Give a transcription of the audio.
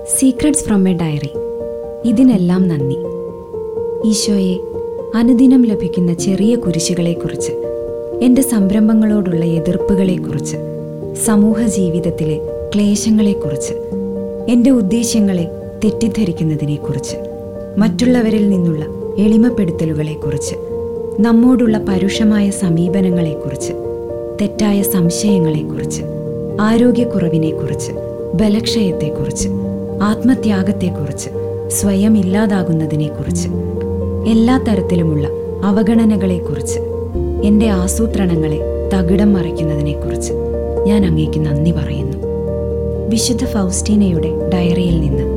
secrets from A diary ഇതിനെല്ലാം നന്ദി ഈശോയെ അനുദിനം ലഭിക്കുന്ന ചെറിയ കുരിശുകളെക്കുറിച്ച് എൻ്റെ സംരംഭങ്ങളോടുള്ള എതിർപ്പുകളെക്കുറിച്ച് സമൂഹ ജീവിതത്തിലെ ക്ലേശങ്ങളെക്കുറിച്ച് എൻ്റെ ഉദ്ദേശ്യങ്ങളെ തെറ്റിദ്ധരിക്കുന്നതിനെക്കുറിച്ച് മറ്റുള്ളവരിൽ നിന്നുള്ള എളിമപ്പെടുത്തലുകളെക്കുറിച്ച് നമ്മോടുള്ള പരുഷമായ സമീപനങ്ങളെക്കുറിച്ച് തെറ്റായ സംശയങ്ങളെക്കുറിച്ച് ആരോഗ്യക്കുറവിനെക്കുറിച്ച് ബലക്ഷയത്തെക്കുറിച്ച് ആത്മത്യാഗത്തെക്കുറിച്ച് സ്വയം ഇല്ലാതാകുന്നതിനെക്കുറിച്ച് എല്ലാ തരത്തിലുമുള്ള അവഗണനകളെക്കുറിച്ച് എൻ്റെ ആസൂത്രണങ്ങളെ തകിടം മറിക്കുന്നതിനെക്കുറിച്ച് ഞാൻ അങ്ങേക്ക് നന്ദി പറയുന്നു വിശുദ്ധ ഫൗസ്റ്റീനയുടെ ഡയറിയിൽ നിന്ന്